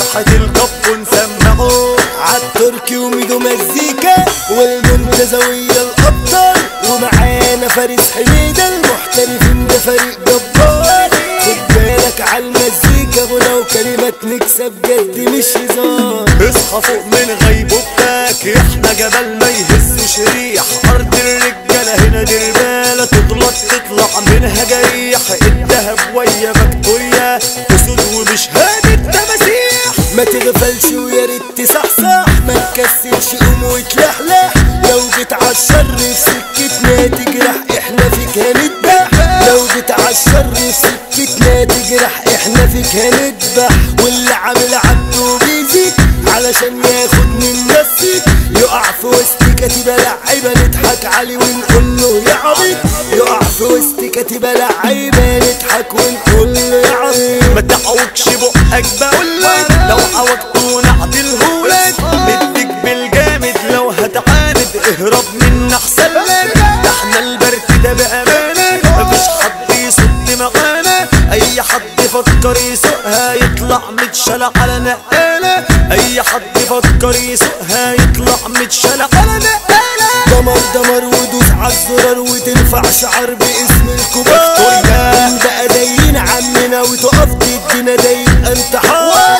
فرحة الكب ونسمعه عالتركي وميدو مزيكا والمنتزوية الأبطال ومعانا فارس حميدة المحترفين ده فريق جبار خد بالك عالمزيكا غنى وكلمات نكسب جد مش هزار اصحى فوق من غيبوبتك احنا جبل ما يهزش ريح ارض الرجاله هنا درباله تغلط تطلع منها جريح الدهب ويا مكتويه اسود ومش هادي التماسيح ما تغفلش ويا ريت تصحصح ما تكسلش قوم وتلحلح لو جيت عالشر في سكتنا تجرح احنا فيك هندبح لو جيت عالشر في سكتنا تجرح احنا فيك هندبح واللي عامل عبده بيزيد علشان ياخد من نفسك يقع في وسط كتيبة لعيبة نضحك عليه ونقول له يا عبيط يقع في وسط كتيبة لعيبة نضحك ونقول له يا عبيط ما تعوجش بقك بقولك لو عوجته نعدلهولك نديك بالجامد لو هتعاند اهرب منا احسن لك ده احنا البرد ده بأمانة مفيش حد يصد معانا اي حد يفكر يسوقها يطلع متشلع على نقالة اي حد يفكر يسوقها يطلع متشلع على نقالة دمر دمر ودوس عالزرار وترفع شعر باسم الكبار فيكتوريا. بقى دايين عمنا وتقف تدينا ده يبقى انتحار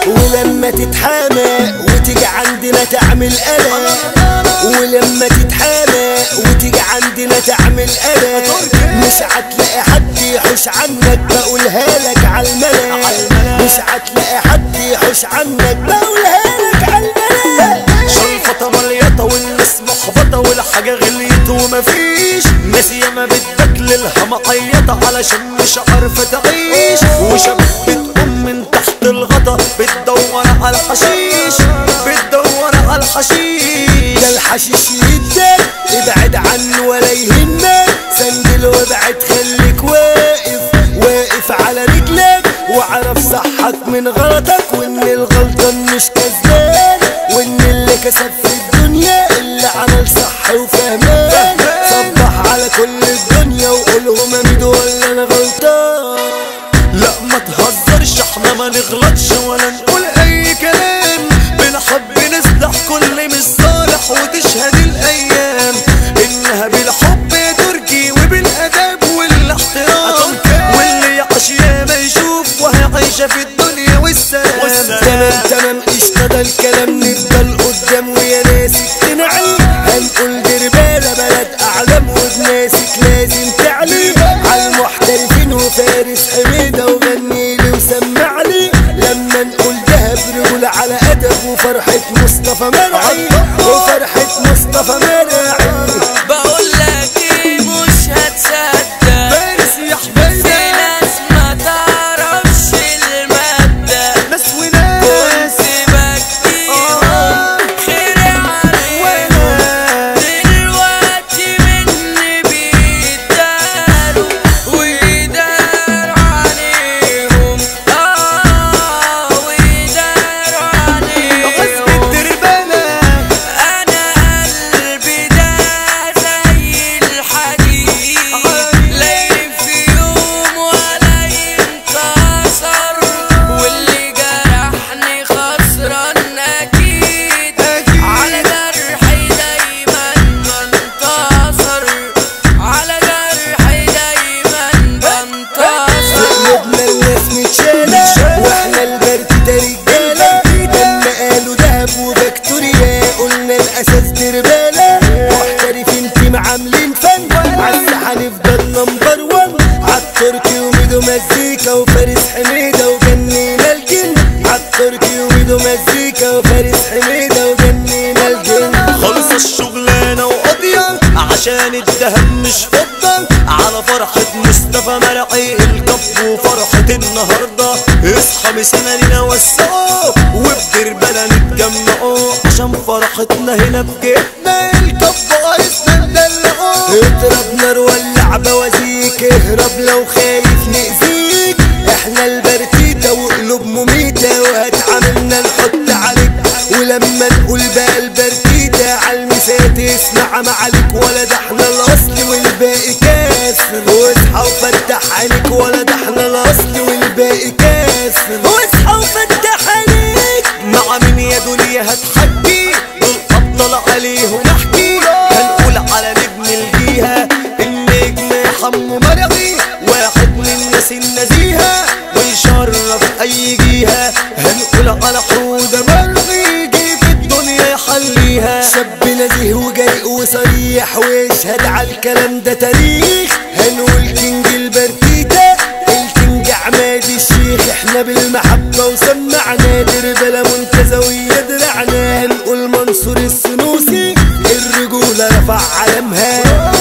ولما تتحامى وتيجي عندنا تعمل قلق ولما تتحامى وتيجي عندنا تعمل قلق مش هتلاقي حد يحوش عنك بقولها لك عالملا مش هتلاقي حد يحوش عنك بقولها لك عالملا شلفطة مليطة والناس محبطة والحاجة غليت ومفيش ناس ياما بتبكللها معيطة علشان مش عارفة تعيش وشاب بتقوم من تحت الغطا بتدور على الحشيش بتدور على الحشيش ده الحشيش يدك ابعد عنه ولا يهمك سندل وابعد خليك واقف واقف على رجلك واعرف صحك من غلطك وان الغلطان مش كسبان وان اللي كسب في الدنيا اللي عمل صح وفهمان صبح على كل الدنيا وقولهم اميد ولا انا غلطان لا ما تهزرش احنا ما نغلطش ولا نقول اي كلام بنحب نصلح كل مش صالح وتشهد الايام انها بالحب يا تركي وبالاداب والاحترام واللي يعيش ياما يشوف وهيعيش في الدنيا والسلام تمام تمام قشطة ده الكلام نفضل قدام ويا ناسك تنعي هنقول دربالة بلد أعلام وبناسك لازم تعلي عالمحترفين وفارس حميدة وغني لي وسمع لي لما نقول دهب رجول على أدب وفرحة مصطفى مرعي وفرحة مصطفى مرعي بقول لك ايه مش هتصدق فارس يا حبيبي في ناس ما تعرفش المادة ناس وناس سيبك فيهم خير عليهم دلوقتي مني بيداروا ويداروا عليهم اه ويداروا عليهم غصب الدربانة انا قلبي ده زي الحديد لا يلف يوم ولا ينكسر واللي جرحني خسران اكيد على جرحي دايما بنتصر على جرحي دايما بنتصر قلوبنا الناس متشالة واحنا البرد ده رجالة لما قالوا دهب وفاكتوريا قلنا الاساس دربالة محترفين تيم عاملين فن عالساحة نفضل نمبر وان عالتركي وميدو مزيكا وفارس حميدة وجنينا الجن عالتركي وميدو مزيكا وفارس حميدة وجنينا الجن خلص الشغلانة وقضية عشان الدهب مش فضة على فرحة مصطفى مرعي الكب وفرحة النهاردة اصحى مسنا وسعوا وبدربنا نتجمعوا عشان فرحتنا هنا بجيبنا الكب عايزنا ندلعوا اضرب نار ولع بوازيك اهرب لو خايف نأذيك احنا البرتيتة وقلوب مميتة وهتعاملنا نحط عليك ولما نقول بقى البرتيتة عالمسات اسمع معاليك ولا ده احنا الاصل والباقي كاسر واصحى وفتح عينيك ولا ده احنا الاصل والباقي كاسر واصحى وفتح عينيك اتحكي والابطال عليهم احكي هنقول على نجم الجيهة النجم حمو مرعي واحد من الناس النزيهة ويشرف اي جيهة هنقول على حودة مرعي يجي في الدنيا يحليها شاب نزيه وجريء وصريح ويشهد على الكلام ده تاريخ هنقول كينج البرتيتة الكينج عماد الشيخ احنا بالمحبة وسمعنا دربلة منتزه ويدرعنا هنقول منصور السنوسي الرجولة رفع علمها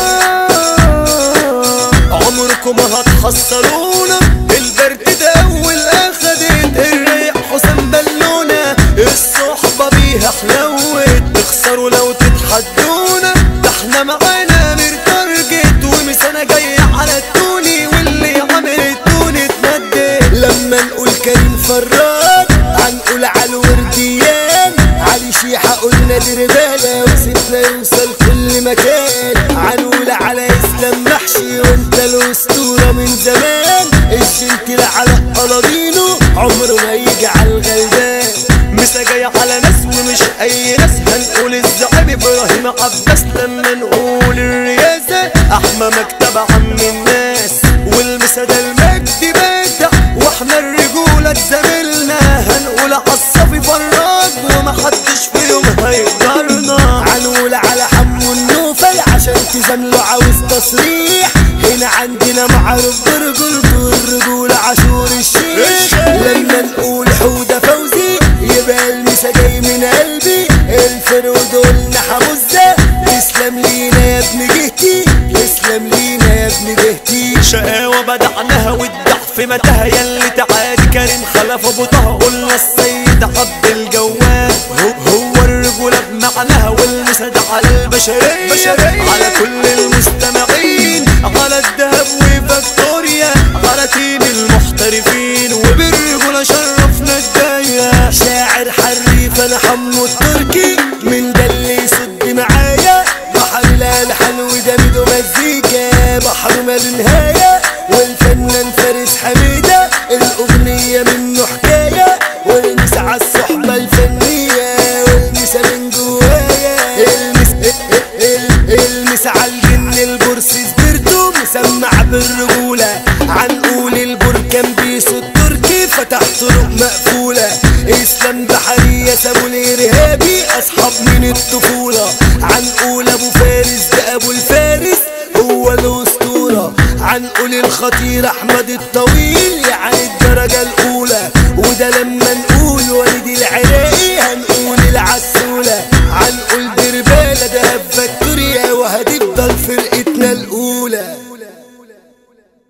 عمركم ما هتحصلونا البرد ده اول اخدت الريح حسام بالونة الصحبة بيها حلوت تخسروا لو تتحدونا ده احنا معانا مير تارجت ومسانة جاية على التوني واللي عمل التوني اتمدد لما نقول كريم فراج هنقول على الورديان علي شيحة قلنا دربالة وسيبنا يوصل كل مكان هنقول على اسلام محشي وانت الاسطورة من زمان الجنتل على قلاضينه عمره ما يجي على الغلبان مسا جاي على ناس ومش اي ناس هنقول الزعيم ابراهيم عباس لما نقول الرئاسة احمى مكتب عم الناس والمسا ده المجد بدع واحنا الرجولة زميلنا هنقول عالصافي فراج ومحدش فيهم هيقدرنا هنقول على حمو النوفل عشان تزامله عاوز تصريح هنا عندنا معروف برجولته الرجولة عاشور الشيخ لما نقول حودة فوزي يبقى المسا جاي من قلبي الفرود قلنا حمزة تسلم لينا يا ابن جهتي تسلم لينا يا ابن جهتي شقاوة بدعناها والضعف متاها ياللي تعادي كريم خلف ابو طه قلنا السيد عبد الجواد هو, هو الرجولة بمعناها والمسد على البشرية بشرية. على كل المستمعين على الذهب وفاكتوريا على تيم المحترفين وبالرجولة شرفنا الداية شاعر حريف انا حمو التركي من ده اللي يصد معايا بحر الالحان ودمد ومزيكا بحر ما له نهايه والفنان فارس حميده الاغنيه منه حكايه والمس على الصحبه الفنيه والمس من جوايا المس المس على الجن البرص سبرتو مسمع بالرجوله عنقول البركان بيسو التركي فتح طرق مقفولة اسلام بحرية سابوا الارهابي اصحاب من الطفولة عنقول ابو فارس ده ابو الفارس هو الاسطورة عنقول الخطير احمد الطويل يعني الدرجة الاولى وده لما نقول وليد العراقي هنقول العسولة عنقول